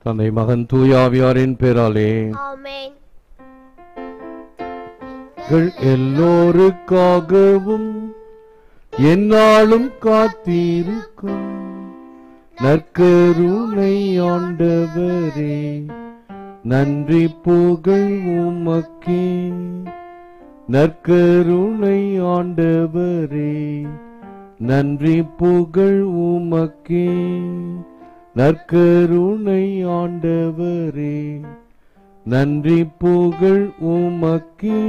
தந்தை மகன் தூயாவியாரின் பேராலே ஆமென் எங்கள் எல்லோருக்காகவும் என்னாலும் காத்திருக்கும் நற்கருணை ஆண்டவரே நன்றி புகழ் உமக்கே நற்கருணை ஆண்டவரே நன்றி புகழ் உமக்கே நற்கருணை ஆண்டவரே நன்றி புகழ் உமக்கே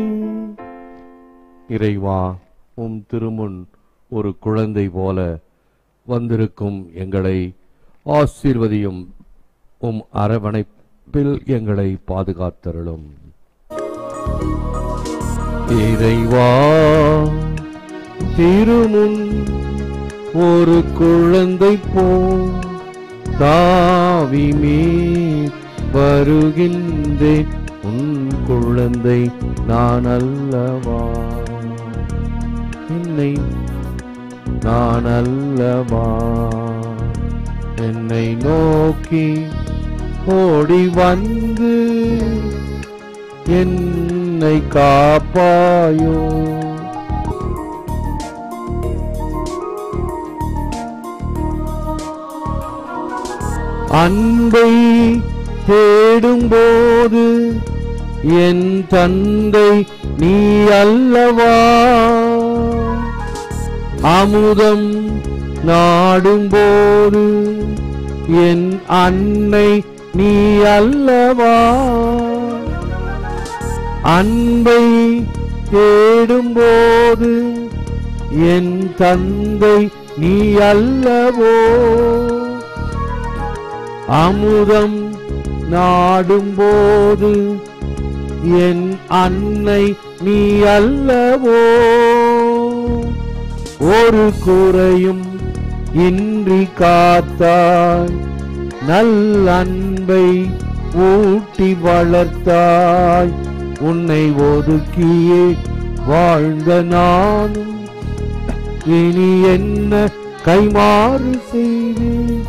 இறைவா உம் திருமுன் ஒரு குழந்தை போல வந்திருக்கும் எங்களை ஆசீர்வதியும் உம் அரவணைப்பில் எங்களை பாதுகாத்தருளும் இறைவா திருமுன் ஒரு குழந்தை போ தாவிமே வருகின்றேன் உன் குழந்தை நான் அல்லவா என்னை நான் அல்லவா என்னை நோக்கி ஓடி வந்து என்னை காப்பாயோ அன்பை தேடும்போது என் தந்தை நீ அல்லவா அமுதம் நாடும்போது என் அன்னை நீ அல்லவா அன்பை தேடும்போது என் தந்தை நீ அல்லவோ அமுதம் நாடும்போது என் அன்னை நீ அல்லவோ ஒரு குறையும் இன்றி காத்தாய் நல் அன்பை ஊட்டி வளர்த்தாய் உன்னை ஒதுக்கியே வாழ்ந்த நானும் இனி என்ன கைமாறு செய்வேன்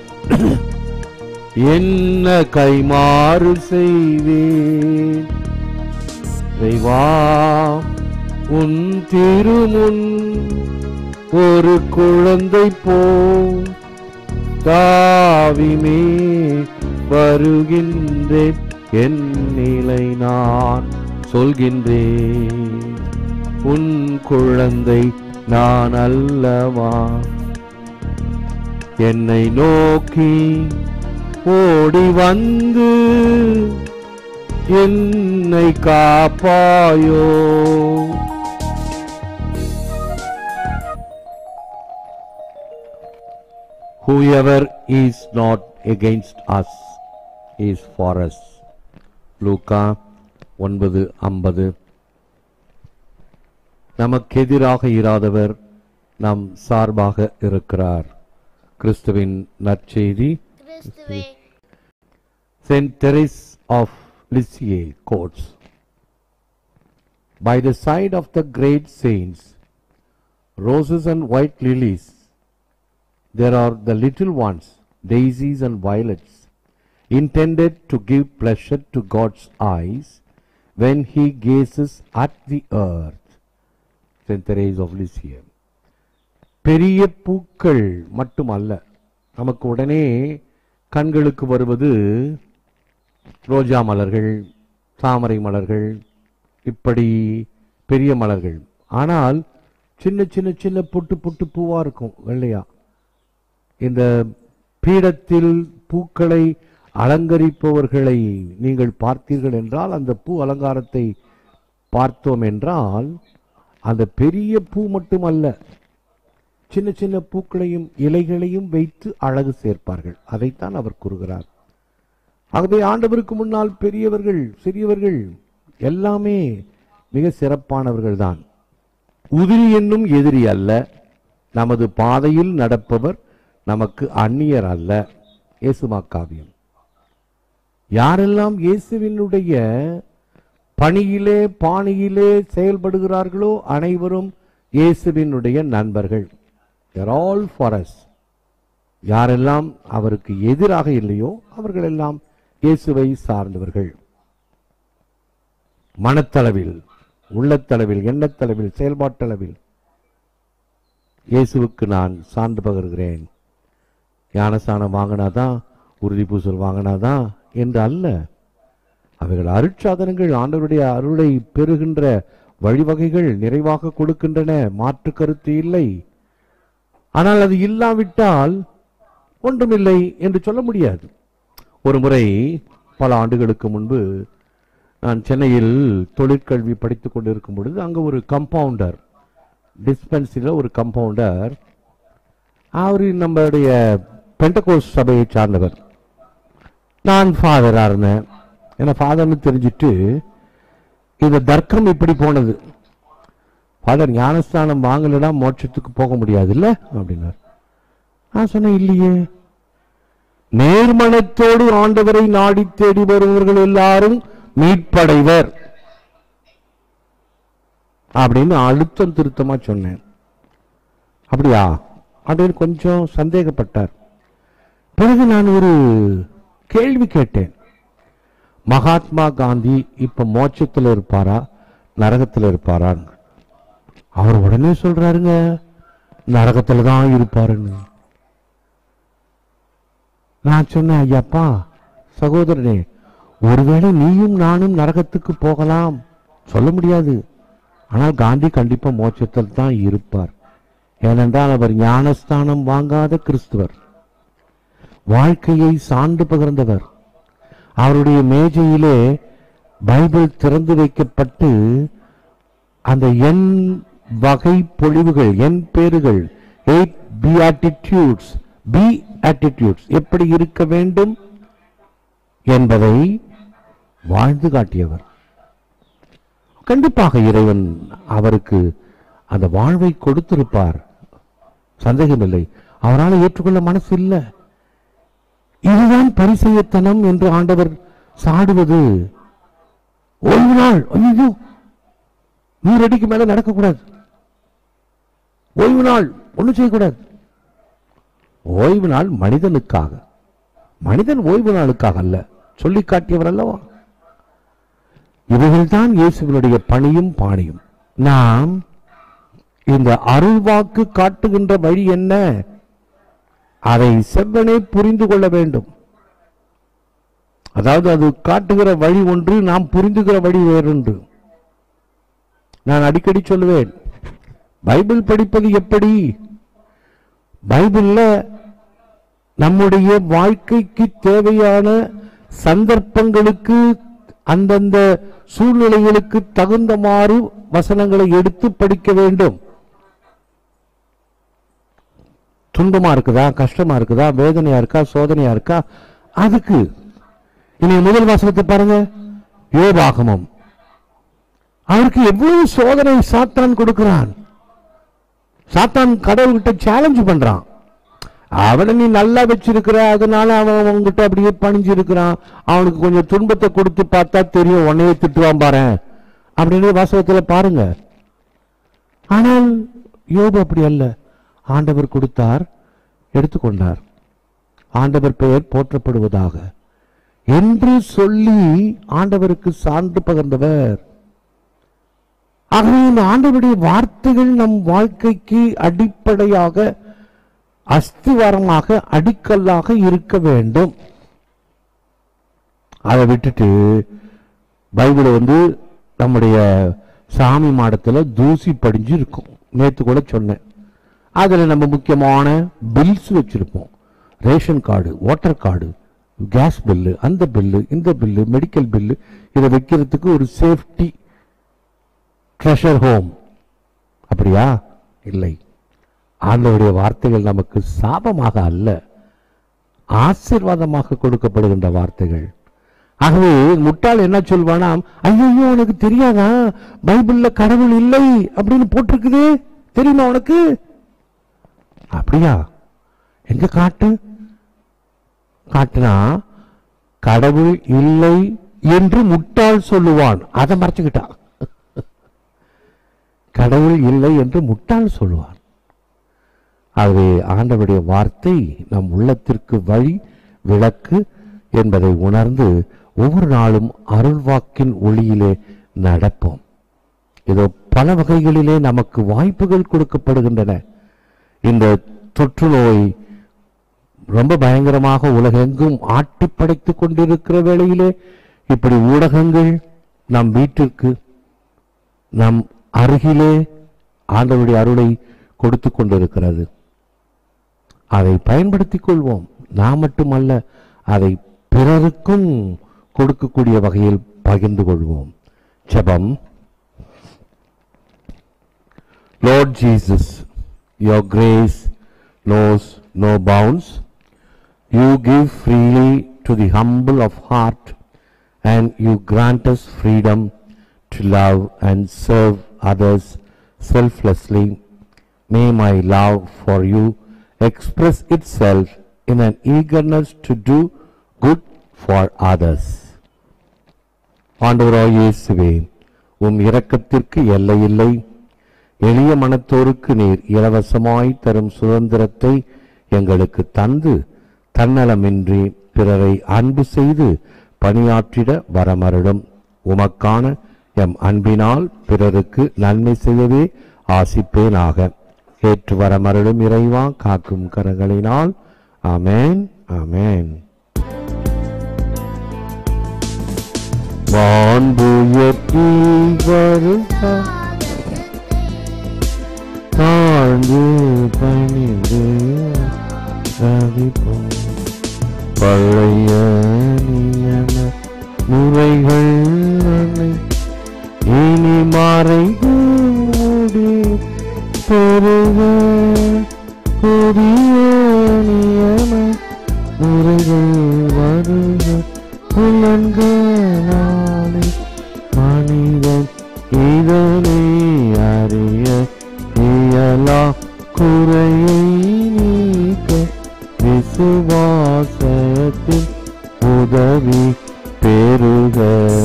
என்ன கைமாறு செய்வேன் இறைவா உன் திருமுன் ஒரு குழந்தை போ தாவிமே வருகின்றேன் என் நிலை நான் சொல்கின்றேன் உன் குழந்தை நான் அல்லவா என்னை நோக்கி ஓடி வந்து என்னை காப்பாயோ Whoever is not against us is for us. லூக்கா ஒன்பது ஐம்பது நமக்கு எதிராக இராதவர் நம் சார்பாக இருக்கிறார் கிறிஸ்துவின் நற்செய்தி கிறிஸ்துவே Saint Therese of Lisieux quotes By the side of the great saints, roses and white lilies, there are the little ones, daisies and violets, intended to give pleasure to God's eyes when He gazes at the earth. Saint Therese of Lisieux. பெரிய பூக்கள் மட்டுமல்ல நமக்கு உடனே கண்களுக்கு வருவது ரோஜா மலர்கள் தாமரை மலர்கள் இப்படி பெரிய மலர்கள் ஆனால் சின்ன சின்ன சின்ன பொட்டு பொட்டு பூவா இருக்கும் வெள்ளையா இந்த பீடத்தில் பூக்களை அலங்கரிப்பவர்களை நீங்கள் பார்த்தீர்கள் என்றால் அந்த பூ அலங்காரத்தை பார்த்தோம் என்றால் அந்த பெரிய பூ மட்டுமல்ல சின்ன சின்ன பூக்களையும் இலைகளையும் வைத்து அழகு சேர்ப்பார்கள் அதைத்தான் அவர் கூறுகிறார் ஆகவே ஆண்டவருக்கு முன்னால் பெரியவர்கள் சிறியவர்கள் எல்லாமே மிக சிறப்பானவர்கள் தான் உதிரி என்னும் எதிரி அல்ல நமது பாதையில் நடப்பவர் நமக்கு அந்நியர் அல்ல இயேசுமா காவியம் யாரெல்லாம் இயேசுவினுடைய பணியிலே பாணியிலே செயல்படுகிறார்களோ அனைவரும் இயேசுவினுடைய நண்பர்கள் They're all for us. யாரெல்லாம் அவருக்கு எதிராக இல்லையோ அவர்கள் எல்லாம் இயேசுவை சார்ந்தவர்கள் மனத்தளவில் உள்ளத்தளவில் எண்ணத்தளவில் செயல்பாட்டளவில் இயேசுவுக்கு நான் சான்று பகர்கிறேன் ஞானஸ்தானம் வாங்கினாதான் உறுதி பூசல் வாங்கினாதான் என்று அல்ல அவைகள் அருட்சாதனங்கள் ஆண்டவருடைய அருளை பெறுகின்ற வழிவகைகள் நிறைவாக கொடுக்கின்றன மாற்று கருத்து இல்லை ஆனால் அது இல்லாவிட்டால் ஒன்றுமில்லை என்று சொல்ல முடியாது ஒரு முறை பல ஆண்டுகளுக்கு முன்பு நான் சென்னையில் தொழிற்கல்வி படித்துக் கொண்டிருக்கும் பொழுது அங்கே ஒரு கம்பவுண்டர் டிஸ்பென்சரியில் ஒரு கம்பவுண்டர் அவர் நம்மளுடைய பெண்டகோஸ் சபையை சார்ந்தவர் நான் ஃபாதராக இருந்தேன் ஏன்னா ஃபாதர்னு தெரிஞ்சிட்டு இந்த தர்க்கம் இப்படி போனது ஃபாதர் ஞானஸ்தானம் வாங்கலைன்னா மோட்சத்துக்கு போக முடியாது இல்ல அப்படின்னார் நான் சொன்னேன் இல்லையே நேர்மனத்தோடு ஆண்டவரை நாடி தேடி வருபவர்கள் எல்லாரும் மீட்படைவர் அப்படின்னு அழுத்தம் திருத்தமா சொன்னேன் அப்படியா அப்படின்னு கொஞ்சம் சந்தேகப்பட்டார் பிறகு நான் ஒரு கேள்வி கேட்டேன் மகாத்மா காந்தி இப்ப மோட்சத்துல இருப்பாரா நரகத்துல இருப்பாரான்னு அவர் உடனே சொல்றாருங்க நரகத்துல தான் இருப்பாருன்னு நான் சொன்னேன் ஐயாப்பா சகோதரனே ஒருவேளை நீயும் நானும் நரகத்துக்கு போகலாம் சொல்ல முடியாது ஆனால் காந்தி கண்டிப்பா மோட்சத்தில் தான் இருப்பார் ஏனென்றால் அவர் ஞானஸ்தானம் வாங்காத கிறிஸ்துவர் வாழ்க்கையை சான்று பகிர்ந்தவர் அவருடைய மேஜையிலே பைபிள் திறந்து வைக்கப்பட்டு அந்த எண் வகை பொழிவுகள் எண் பேறுகள் eight beatitudes beatitudes எப்படி இருக்க வேண்டும் என்பதை வாழ்ந்து காட்டியவர் கண்டிப்பாக இறைவன் அவருக்கு அந்த வாழ்வை கொடுத்திருப்பார் சந்தேகமில்லை அவரால் ஏற்றுக்கொள்ள மனசு இல்லை இதுதான் பரிசெயத்தனம் என்று ஆண்டவர் சாடுவது ஓய்வு நாள் ஐயோ நூறு அடிக்கு மேல நடக்கக்கூடாது ஓய்வு நாள் ஒண்ணும் செய்யக்கூடாது ஓய்வு நாள் மனிதனுக்காக மனிதன் ஓய்வு நாளுக்காக அல்ல சொல்லி காட்டியவர் அல்லவா இவைகள்தான் இயேசுவினுடைய பணியும் பாணியும் நாம் இந்த அருள்வாக்கு காட்டுகின்ற வழி என்ன அதை செவ்வனே புரிந்து கொள்ள வேண்டும் அதாவது அது காட்டுகிற வழி ஒன்று நாம் புரிந்துகிற வழி வேறொன்று நான் அடிக்கடி சொல்லுவேன் பைபிள் படிப்பது எப்படி பைபிள்ல நம்முடைய வாழ்க்கைக்கு தேவையான சந்தர்ப்பங்களுக்கு அந்தந்த சூழ்நிலைகளுக்கு தகுந்தமாறு வசனங்களை எடுத்து படிக்க வேண்டும் துன்பமா இருக்குதா கஷ்டமா இருக்குதா வேதனையா இருக்கா சோதனையா இருக்கா அதுக்கு இனி முதல் வாசகத்தை பாருங்க யோபாகமம் அவருக்கு எவ்வளவு சோதனை சாத்தான் கொடுக்கிறான் சாத்தான் கடவுள்கிட்ட சேலஞ்ச் பண்றான் அவனை நீ நல்லா வச்சிருக்கிற அதனால அவன் உங்ககிட்ட அப்படியே பணிஞ்சு இருக்கிறான் அவனுக்கு கொஞ்சம் துன்பத்தை கொடுத்து பார்த்தா தெரியும் உன்னையே திட்டுவான் பாரு அப்படின்னு வாசகத்துல பாருங்க ஆனால் யோபு அப்படி அல்ல ஆண்டவர் கொடுத்தார் எடுத்துக்கொண்டார் ஆண்டவர் பெயர் போற்றப்படுவதாக என்று சொல்லி ஆண்டவருக்கு சான்று பகர்ந்தவர் ஆகவே இந்த ஆண்டவருடைய வார்த்தைகள் நம் வாழ்க்கைக்கு அடிப்படையாக அஸ்திவாரமாக அடிக்கல்லாக இருக்க வேண்டும் அதை விட்டுட்டு பைபிளை வந்து நம்முடைய சாமி மாடத்துல தூசி படிஞ்சு இருக்கும் நேத்து கூட சொன்னேன் அதுல நம்ம முக்கியமான பில்ஸ் வச்சிருப்போம் ration card water card gas bill அந்த பில்லு இந்த பில்லு மெடிக்கல் பில்லு இதை வைக்கிறதுக்கு ஒரு சேஃப்டி ட்ரெஷர் ஹோம் அப்படியா இல்லை ஆண்டவருடைய வார்த்தைகள் நமக்கு சாபமாக அல்ல ஆசீர்வாதமாக கொடுக்கப்படுகின்ற வார்த்தைகள் ஆகவே முட்டாள் என்ன சொல்வானாம் ஐயோ உனக்கு தெரியாதா பைபிள்ல கடவுள் இல்லை அப்படின்னு போட்டிருக்குது தெரியுமா உனக்கு அப்படியா எங்க காட்டு காட்டுனா கடவுள் இல்லை என்று முட்டாள் சொல்லுவான் அதை மறைச்சுக்கிட்டான் கடவுள் இல்லை என்று முட்டாள் சொல்லுவான் ஆகவே ஆண்டவருடைய வார்த்தை நம் உள்ளத்திற்கு வழி விளக்கு என்பதை உணர்ந்து ஒவ்வொரு நாளும் அருள்வாக்கின் ஒளியிலே நடப்போம் இதோ பல வகைகளிலே நமக்கு வாய்ப்புகள் கொடுக்கப்படுகின்றன இந்த தொற்று நோய் ரொம்ப பயங்கரமாக உலகெங்கும் ஆட்டி படைத்துக் கொண்டிருக்கிற வேளையிலே இப்படி ஊடகங்கள் நம் வீட்டிற்கு நம் அருகிலே ஆண்டவருடைய அருளை கொடுத்து கொண்டிருக்கிறது அதை பயன்படுத்திக் கொள்வோம் நாம் மட்டுமல்ல அதை பிறருக்கும் கொடுக்கக்கூடிய வகையில் பகிர்ந்து கொள்வோம் ஜெபம் Lord Jesus, your grace knows no bounds. You give freely to the humble of heart, and you grant us freedom to love and serve others selflessly. May my love for you express itself in an eagerness to do good for others. ஆண்டவராய் இயேசுவே உம் இரக்கத்திற்கு எல்லையில்லை எளிய மனத்தோருக்கு நீர் இலவசமாய் தரும் சுதந்திரத்தை எங்களுக்கு தந்து தன்னலமின்றி பிறரை அன்பு செய்து பணியாற்றிட வரமருளும் உமக்கான எம் அன்பினால் பிறருக்கு நன்மை செய்யவே ஆசிப்பேனாக ஏற்று வரமருளும் இறைவா காக்கும் கரங்களினால் ஆமென் ஆமென் வான்புயர்த்தி வருகிறார் தாழ்ந்து பணிந்து ரவிப்போம் பழைய நியம முறைகள் நம்மை இனி மறைகூடி பெருக புதிய நியம முறைகள் வருக புலன்களாலே மனிதன் இதனை அறிய இயலா குறையை நீக்க விசுவாசத்தின் உதவி பெருக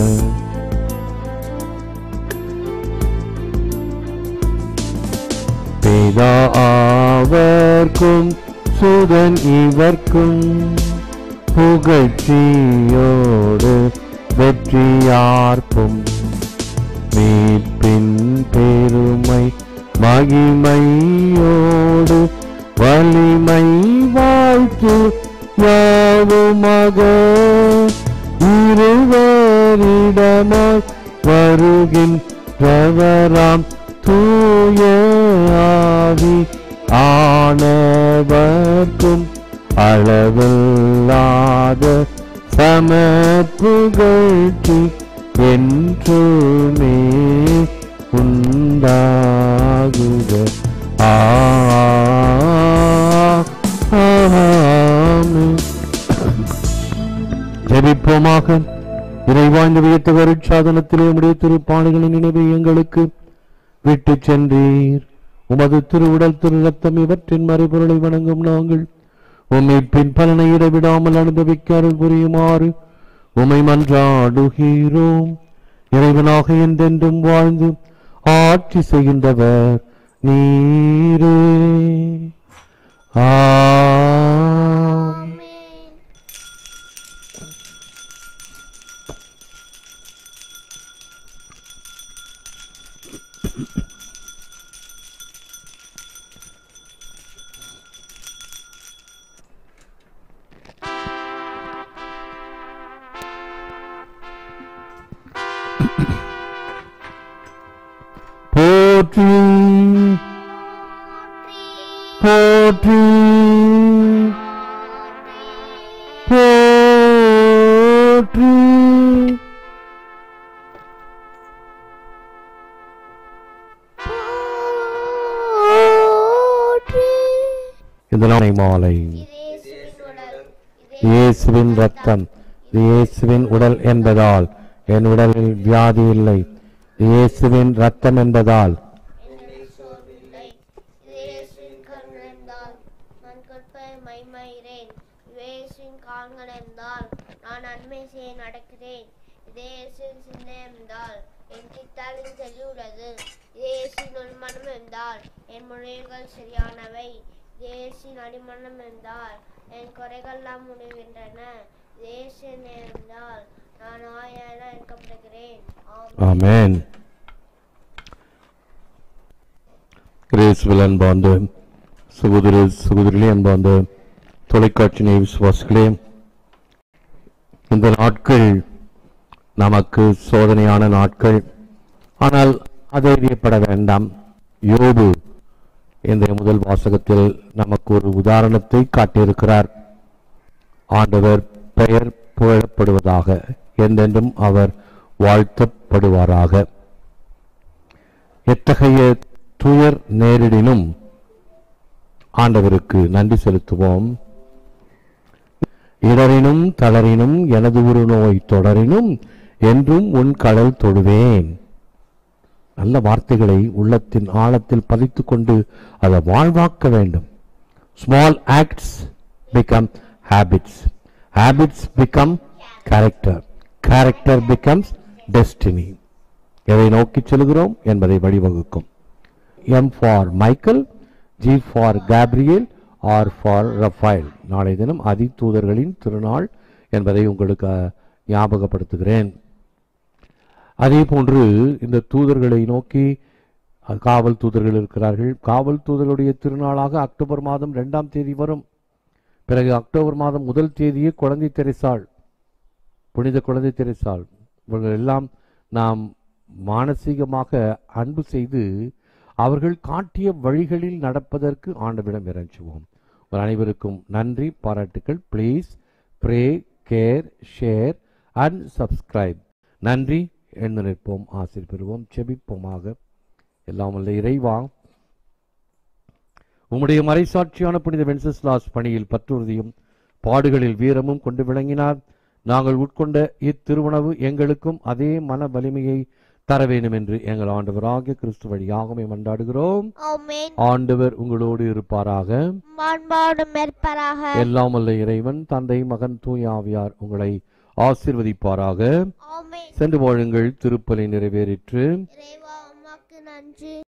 பிதா அவர்க்கும் சுதன் இவர்க்கும் புகழ்ச்சியோடு வெற்றியார்க்கும் மீட்பின் பெருமை மகிமையோடு வலிமை வாழ்த்து யாவுமாக இருவரிடமாய் வருகின்றவராம் தூய ஆவி ஆனவர்க்கும் அளவில்லாத சம புகழ்ச்சி என்றுமே உண்டாகுக ஆமென். ஜெபிப்போமாக இறைவாய்ந்த வியத்த வருட்சாதனத்திலே உடைய திருப்பாடுகளின் நினைவை எங்களுக்கு விட்டு சென்றீர் உமது திருவுடல் திரு ரத்தம் இவற்றின் மறைபொருளை வணங்கும் நாங்கள் உம்மை பின் பலனை இடைவிடாமல் அனுபவிக்க அருள் புரியுமாறு உமை மன்றாடுகிறோம் இறைவனாக என்றென்றும் வாழ்ந்து ஆட்சி செய்கின்றவர் நீரே ஆமென். போற்றி போற்றி போற்றி இந்த நாளை மாலை இயேசுவின் ரத்தம் இது இயேசுவின் உடல் என்பதால் என் உடலில் வியாதி இல்லை இது இயேசுவின் ரத்தம் என்பதால் என்னை சோர்வில்லை இயேசுவின் கண்ணிருந்தால் நான் கற்பை மைமயிறேன் இயேசுவின் கால்கள் இருந்தால் நான் நன்மை செய்ய நடக்கிறேன் இயேசுவின் சிந்தை இருந்தால் என் சித்தாளின் செல்லுள்ளது இயேசுவின் உள்மனம் இருந்தால் என் மொழிகள் சரியானவை தேசின் அடிமனம் இருந்தால் என் குறைகள்லாம் முடிகின்றன தேசின் இருந்தால் நான் ஆயென இருக்கப்படுகிறேன் ஆமென். ஆமென் கிரேஸ்வில் அன்பார்ந்த சகோதர சகோதரிகளே அன்பார்ந்த தொலைக்காட்சி நேய விசுவாசிகளே இந்த நாட்கள் நமக்கு சோதனையான நாட்கள் ஆனால் அதைரியப்பட வேண்டாம் யோபு இந்த முதல் வாசகத்தில் நமக்கு ஒரு உதாரணத்தை காட்டியிருக்கிறார் ஆண்டவர் பெயர் புகழப்படுவதாக என்றென்றும் அவர் வாழ்த்தப்படுவாராக எத்தகைய துயர் நேரிடினும் ஆண்டவருக்கு நன்றி செலுத்துவோம் இடரினும் தளரினும் எனது ஒரு நோய் தொடரினும் என்றும் உன் கடல் தொடுவேன் நல்ல வார்த்தைகளை உள்ளத்தின் ஆழத்தில் பதித்துக் கொண்டு அதை வாழ்வாக்க வேண்டும் small acts become habits habits become character character becomes destiny எதை நோக்கி செல்கிறோம் என்பதை வழிவகுக்கும் M for Michael G for Gabriel R for Raphael நாளை தினம் அதிதூதர்களின் திருநாள் என்பதை உங்களுக்கு அஹ், ஞாபகப்படுத்துகிறேன் அதே போன்று இந்த தூதர்களை நோக்கி அஹ், காவல் தூதர்கள் இருக்கிறார்கள் காவல் தூதர்களுடைய திருநாளாக அக்டோபர் மாதம் இரண்டாம் தேதி வரும் பிறகு அக்டோபர் மாதம் முதல் தேதியே குழந்தை தெரசாள் புனித குழந்தை தெரசாள் இவர்கள் எல்லாம் நாம் மானசீகமாக அன்பு செய்து அவர்கள் காட்டிய வழிகளில் நடப்பதற்கு ஆண்டவிடம் இறைஞ்சுவோம் ஒரு அனைவருக்கும் நன்றி பாராட்டுக்கள் please pray care share and subscribe நன்றி எழுந்து நிற்போம் ஆசிர் பெறுவோம் செபிப்போமாக எல்லாம் வல்ல இறைவா உம்முடைய மறைசாட்சியான புனித வென்சஸ்லாஸ் பணியில் பற்றுறுதியும் பாடுகளில் வீரமும் கொண்டு விளங்கினார் நாங்கள் உட்கொண்ட இத்திருவுணவு எங்களுக்கும் அதே மன வலிமையை தர வேண்டும் என்று எங்கள் ஆண்டவராகிய கிறிஸ்து வழியாகவே மன்றாடுகிறோம் ஆமென் ஆண்டவர் உங்களோடு இருப்பாராக மாண்பாடு மேற்பாராக எல்லாம் வல்ல இறைவன் தந்தை மகன் தூய ஆவியார் உங்களை ஆசீர்வதிப்பாராக ஆமென் சென்று வாழுங்கள் திருப்பலி நிறைவேறிற்று இறைவா உமக்கு நன்றி